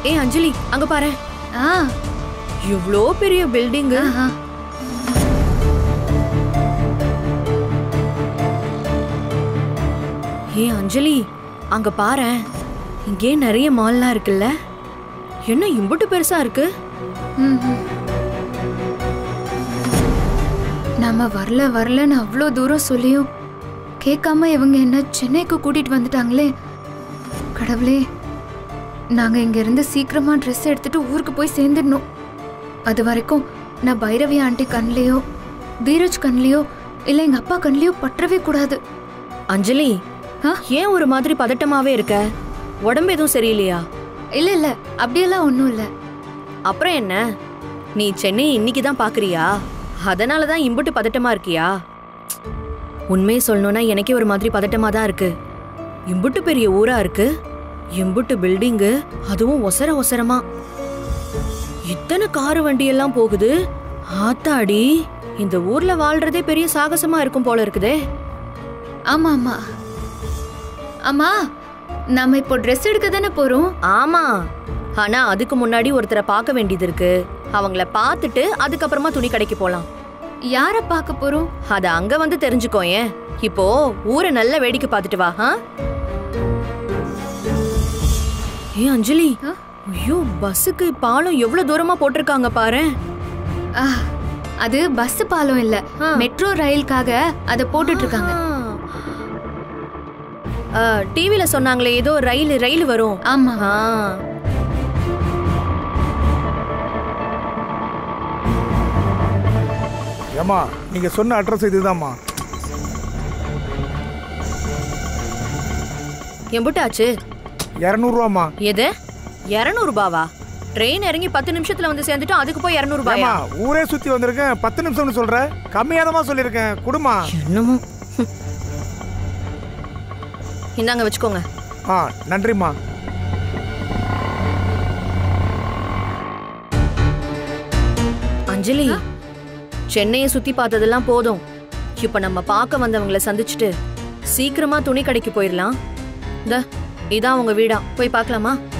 ஏய் அஞ்சலி அங்க பாரு ஆ இவ்ளோ பெரிய பில்டிங் ஆஹா. ஏய் அஞ்சலி அங்க பாரு இங்கே நிறைய மால்லாம் இருக்குல்ல என்ன இம்புட்டு பெருசா இருக்கு ம், ம். நம்ம வரல வரலன்னு அவ்வளோ தூரம் சொல்லியும் கேட்காம இவங்க என்ன சென்னைக்கு கூட்டிட்டு வந்துட்டாங்களே கடவுளே நாங்க இங்க இருந்து சீக்கிரமா ட்ரெஸ் எடுத்துட்டு ஊருக்கு போய் சேர்ந்துடணும் அது வரைக்கும் நான் பைரவி ஆண்டி கண்லேயோ தீரஜ் கண்லேயோ இல்லை எங்க அப்பா கண்லேயோ பற்றவே கூடாது அஞ்சலி ஆ? ஏன் ஒரு மாதிரி பதட்டமாவே இருக்க உடம்பு எதுவும் சரியில்லையா இல்ல இல்ல அப்படியெல்லாம் ஒன்றும் இல்லை அப்புறம் என்ன நீ சென்னை இன்னைக்கு தான் பாக்குறியா அதனால தான் இம்புட்டு பதட்டமா இருக்கியா உண்மையை சொல்லணும்னா எனக்கே ஒரு மாதிரி பதட்டமா தான் இருக்கு இம்புட்டு பெரிய ஊரா இருக்கு இம்புட்டு பில்டிங்கு அதுவும் ஒசர ஒசரமா இத்தனை காரு வண்டி எல்லாம் போகுது ஆத்தாடி இந்த ஊர்ல வாழ்றதே பெரிய சாகசமா இருக்கும் போல இருக்குதே ஆமா ஆமா ஆமா நாம இப்போ ட்ரெஸ் எடுக்க தானே போறோம் ஆமா ஆனா அதுக்கு முன்னாடி ஒருத்தரை பார்க்க வேண்டியது இருக்கு அவங்கள பார்த்துட்டு அதுக்கப்புறமா துணி கடைக்கு போலாம் யாரை பார்க்க போறோம் அத அங்க வந்து தெரிஞ்சுக்கோ ஏன் இப்போ ஊரை நல்ல வேடிக்கை பார்த்துட்டு வா ஆ? ஏ அஞ்சலி ஆ? ஐயோ பஸ்ஸுக்கு பாலம் எவ்வளவு தூரமா போட்டிருக்காங்க பாரு ஆ, அது பஸ் பாலம் இல்ல ஆ. மெட்ரோ ரயிலுக்காக அதை போட்டுட்டு இருக்காங்க டிவில சொன்னாங்களே ஏதோ ரயில் ரயில் வரும் ஆமா ஆ ஏம்மா நீங்க சொன்ன அட்ரஸ் இதுதாம்மா எம்புட்டாச்சு இரநூறுவாம்மா எது இருநூறு ரூபாவா ட்ரெயின் இறங்கி பத்து நிமிஷத்துல வந்து சேர்ந்துட்டோம் அதுக்கு போய் இருநூறு ரூபாயா ஏம்மா ஊரே சுத்தி வந்திருக்கேன் பத்து நிமிஷம்னு சொல்ற கம்மியாதமா சொல்லியிருக்கேன் குடுமா என்னமோ ஹம். இந்தாங்க வச்சுக்கோங்க ஆ நன்றிம்மா அஞ்சலி சென்னையை சுத்தி பார்த்ததெல்லாம் போதும் இப்ப நம்ம பார்க்க வந்தவங்கள சந்திச்சுட்டு சீக்கிரமா துணி கடைக்கு போயிடலாம் இந்த இதான் உங்க வீடா போய் பார்க்கலாமா